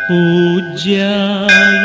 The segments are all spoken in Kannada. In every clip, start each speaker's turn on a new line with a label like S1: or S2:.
S1: पूज्याय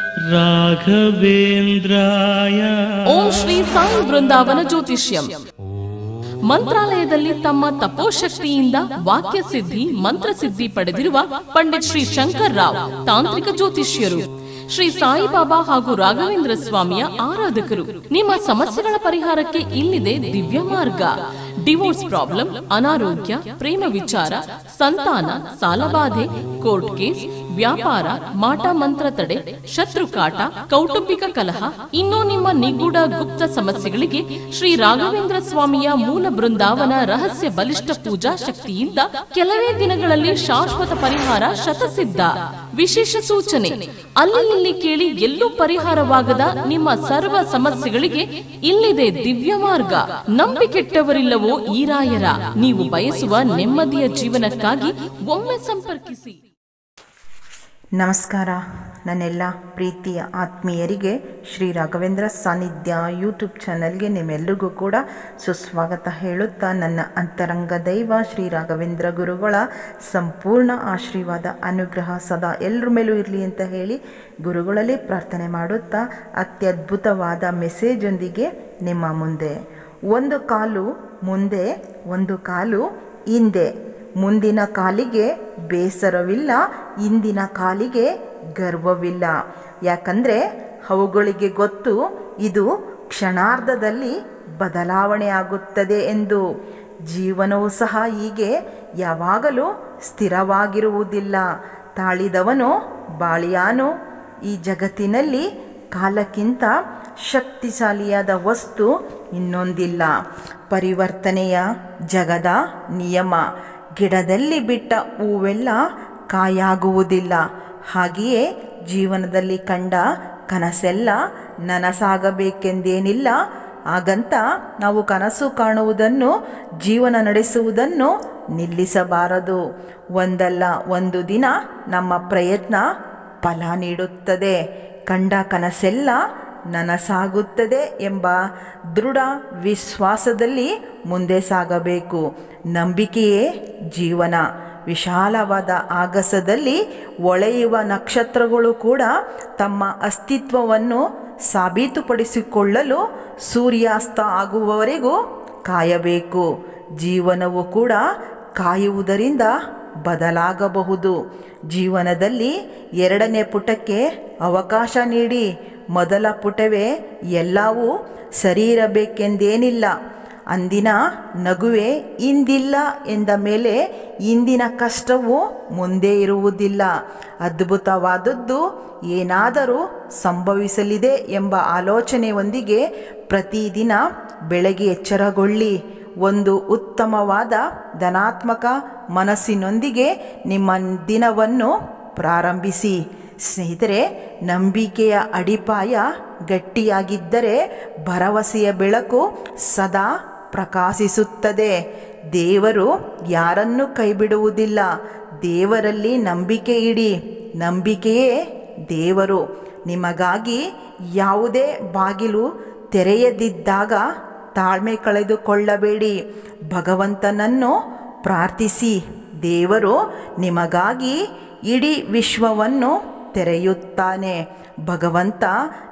S1: राघवेन्द्राय
S2: ಓಂ ಶ್ರೀ ಸಾಯಿ ಬೃಂದಾವನ ಜ್ಯೋತಿಷ್ಯಂ ಮಂತ್ರಾಲಯದಲ್ಲಿ ತಮ್ಮ ತಪೋಶಕ್ತಿಯಿಂದ ವಾಕ್ಯ ಸಿದ್ಧಿ ಮಂತ್ರಸಿದ್ಧಿ ಪಡೆದಿರುವ ಪಂಡಿತ್ ಶ್ರೀ ಶಂಕರ್ ರಾವ್ ತಾಂತ್ರಿಕ ಜ್ಯೋತಿಷ್ಯರು ಶ್ರೀ ಸಾಯಿಬಾಬಾ ಹಾಗೂ ರಾಘವೇಂದ್ರ ಸ್ವಾಮಿಯ ಆರಾಧಕರು ನಿಮ್ಮ ಸಮಸ್ಯೆಗಳ ಪರಿಹಾರಕ್ಕೆ ಇಲ್ಲಿದೆ ದಿವ್ಯ ಮಾರ್ಗ ಡಿವೋರ್ಸ್ ಪ್ರಾಬ್ಲಮ್ ಅನಾರೋಗ್ಯ ಪ್ರೇಮ ವಿಚಾರ ಸಂತಾನ ಸಾಲಬಾಧೆ ಕೋರ್ಟ್ ಕೇಸ್ ವ್ಯಾಪಾರ ಮಾಟ ಮಂತ್ರ ತಡೆ ಶತ್ರು ಕಾಟ ಕೌಟುಂಬಿಕ ಕಲಹ ಇನ್ನೂ ನಿಮ್ಮ ನಿಗೂಢ ಗುಪ್ತ ಸಮಸ್ಯೆಗಳಿಗೆ ಶ್ರೀ ರಾಘವೇಂದ್ರ ಸ್ವಾಮಿಯ ಮೂಲ ಬೃಂದಾವನ ರಹಸ್ಯ ಬಲಿಷ್ಠ ಪೂಜಾ ಶಕ್ತಿಯಿಂದ ಕೆಲವೇ ದಿನಗಳಲ್ಲಿ ಶಾಶ್ವತ ಪರಿಹಾರ ಶತಸಿದ್ಧ ವಿಶೇಷ ಸೂಚನೆ ಅಲ್ಲಿ ಇಲ್ಲಿ ಕೇಳಿ ಎಲ್ಲೂ ಪರಿಹಾರವಾಗದ ನಿಮ್ಮ ಸರ್ವ ಸಮಸ್ಯೆಗಳಿಗೆ ಇಲ್ಲಿದೆ ದಿವ್ಯ ಮಾರ್ಗ ನಂಬಿಕೆಟ್ಟವರಿಲ್ಲವೋ ಈ ರಾಯರ ನೀವು ಬಯಸುವ ನೆಮ್ಮದಿಯ ಜೀವನಕ್ಕಾಗಿ ಒಮ್ಮೆ ಸಂಪರ್ಕಿಸಿ
S3: ನಮಸ್ಕಾರ ನನ್ನೆಲ್ಲ ಪ್ರೀತಿಯ ಆತ್ಮೀಯರಿಗೆ ಶ್ರೀ ರಾಘವೇಂದ್ರ ಸಾನ್ನಿಧ್ಯ ಯೂಟ್ಯೂಬ್ ಚಾನಲ್ಗೆ ನಿಮ್ಮೆಲ್ಲರಿಗೂ ಕೂಡ ಸುಸ್ವಾಗತ ಹೇಳುತ್ತಾ ನನ್ನ ಅಂತರಂಗ ದೈವ ಶ್ರೀ ರಾಘವೇಂದ್ರ ಗುರುಗಳ ಸಂಪೂರ್ಣ ಆಶೀರ್ವಾದ ಅನುಗ್ರಹ ಸದಾ ಎಲ್ಲರ ಮೇಲೂ ಇರಲಿ ಅಂತ ಹೇಳಿ ಗುರುಗಳಲ್ಲಿ ಪ್ರಾರ್ಥನೆ ಮಾಡುತ್ತಾ ಅತ್ಯದ್ಭುತವಾದ ಮೆಸೇಜೊಂದಿಗೆ ನಿಮ್ಮ ಮುಂದೆ ಒಂದು ಕಾಲು ಮುಂದೆ ಒಂದು ಕಾಲು ಹಿಂದೆ ಮುಂದಿನ ಕಾಲಿಗೆ ಬೇಸರವಿಲ್ಲ ಇಂದಿನ ಕಾಲಿಗೆ ಗರ್ವವಿಲ್ಲ ಯಾಕಂದರೆ ಅವುಗಳಿಗೆ ಗೊತ್ತು ಇದು ಕ್ಷಣಾರ್ಧದಲ್ಲಿ ಬದಲಾವಣೆ ಆಗುತ್ತದೆ ಎಂದು ಜೀವನವೂ ಸಹ ಹೀಗೆ ಯಾವಾಗಲೂ ಸ್ಥಿರವಾಗಿರುವುದಿಲ್ಲ ತಾಳಿದವನು ಬಾಳಿಯಾನು ಈ ಜಗತ್ತಿನಲ್ಲಿ ಕಾಲಕ್ಕಿಂತ ಶಕ್ತಿಶಾಲಿಯಾದ ವಸ್ತು ಇನ್ನೊಂದಿಲ್ಲ ಪರಿವರ್ತನೆಯ ಜಗದ ನಿಯಮ ಗಿಡದಲ್ಲಿ ಬಿಟ್ಟ ಹೂವೆಲ್ಲ ಕಾಯಾಗುವುದಿಲ್ಲ ಹಾಗೆಯೇ ಜೀವನದಲ್ಲಿ ಕಂಡ ಕನಸೆಲ್ಲ ನನಸಾಗಬೇಕೆಂದೇನಿಲ್ಲ ಹಾಗಂತ ನಾವು ಕನಸು ಕಾಣುವುದನ್ನು ಜೀವನ ನಡೆಸುವುದನ್ನು ನಿಲ್ಲಿಸಬಾರದು ಒಂದಲ್ಲ ಒಂದು ದಿನ ನಮ್ಮ ಪ್ರಯತ್ನ ಫಲ ನೀಡುತ್ತದೆ ಕಂಡ ಕನಸೆಲ್ಲ ನನಸಾಗುತ್ತದೆ ಎಂಬ ದೃಢ ವಿಶ್ವಾಸದಲ್ಲಿ ಮುಂದೆ ಸಾಗಬೇಕು ನಂಬಿಕೆಯೇ ಜೀವನ ವಿಶಾಲವಾದ ಆಗಸದಲ್ಲಿ ಒಳೆಯುವ ನಕ್ಷತ್ರಗಳು ಕೂಡ ತಮ್ಮ ಅಸ್ತಿತ್ವವನ್ನು ಸಾಬೀತುಪಡಿಸಿಕೊಳ್ಳಲು ಸೂರ್ಯಾಸ್ತ ಆಗುವವರೆಗೂ ಕಾಯಬೇಕು ಜೀವನವು ಕೂಡ ಕಾಯುವುದರಿಂದ ಬದಲಾಗಬಹುದು ಜೀವನದಲ್ಲಿ ಎರಡನೇ ಪುಟಕ್ಕೆ ಅವಕಾಶ ನೀಡಿ ಮೊದಲ ಪುಟವೇ ಎಲ್ಲವೂ ಸರಿ ಇರಬೇಕೆಂದೇನಿಲ್ಲ ಅಂದಿನ ನಗುವೆ ಇಂದಿಲ್ಲ ಎಂದ ಮೇಲೆ ಇಂದಿನ ಕಷ್ಟವು ಮುಂದೆ ಇರುವುದಿಲ್ಲ ಅದ್ಭುತವಾದದ್ದು ಏನಾದರೂ ಸಂಭವಿಸಲಿದೆ ಎಂಬ ಆಲೋಚನೆಯೊಂದಿಗೆ ಪ್ರತಿದಿನ ಬೆಳಗ್ಗೆ ಎಚ್ಚರಗೊಳ್ಳಿ ಒಂದು ಉತ್ತಮವಾದ ಧನಾತ್ಮಕ ಮನಸ್ಸಿನೊಂದಿಗೆ ನಿಮ್ಮ ದಿನವನ್ನು ಪ್ರಾರಂಭಿಸಿ ಸ್ನೇಹಿತರೆ ನಂಬಿಕೆಯ ಅಡಿಪಾಯ ಗಟ್ಟಿಯಾಗಿದ್ದರೆ ಭರವಸೆಯ ಬೆಳಕು ಸದಾ ಪ್ರಕಾಶಿಸುತ್ತದೆ ದೇವರು ಯಾರನ್ನೂ ಕೈಬಿಡುವುದಿಲ್ಲ ದೇವರಲ್ಲಿ ನಂಬಿಕೆ ಇಡಿ ನಂಬಿಕೆಯೇ ದೇವರು ನಿಮಗಾಗಿ ಯಾವುದೇ ಬಾಗಿಲು ತೆರೆಯದಿದ್ದಾಗ ತಾಳ್ಮೆ ಕಳೆದುಕೊಳ್ಳಬೇಡಿ ಭಗವಂತನನ್ನು ಪ್ರಾರ್ಥಿಸಿ ದೇವರು ನಿಮಗಾಗಿ ಇಡೀ ವಿಶ್ವವನ್ನು ತೆರೆಯುತ್ತಾನೆ ಭಗವಂತ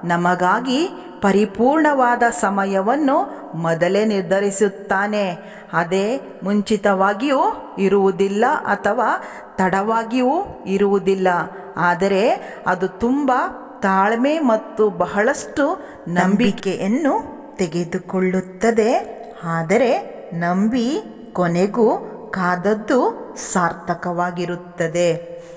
S3: ನಮಗಾಗಿ ಪರಿಪೂರ್ಣವಾದ ಸಮಯವನ್ನು ಮೊದಲೇ ನಿರ್ಧರಿಸುತ್ತಾನೆ ಅದೇ ಮುಂಚಿತವಾಗಿಯೂ ಇರುವುದಿಲ್ಲ ಅಥವಾ ತಡವಾಗಿಯೂ ಇರುವುದಿಲ್ಲ ಆದರೆ ಅದು ತುಂಬ ತಾಳ್ಮೆ ಮತ್ತು ಬಹಳಷ್ಟು ನಂಬಿಕೆಯನ್ನು ತೆಗೆದುಕೊಳ್ಳುತ್ತದೆ ಆದರೆ ನಂಬಿ ಕೊನೆಗೂ ಕಾದದ್ದು ಸಾರ್ಥಕವಾಗಿರುತ್ತದೆ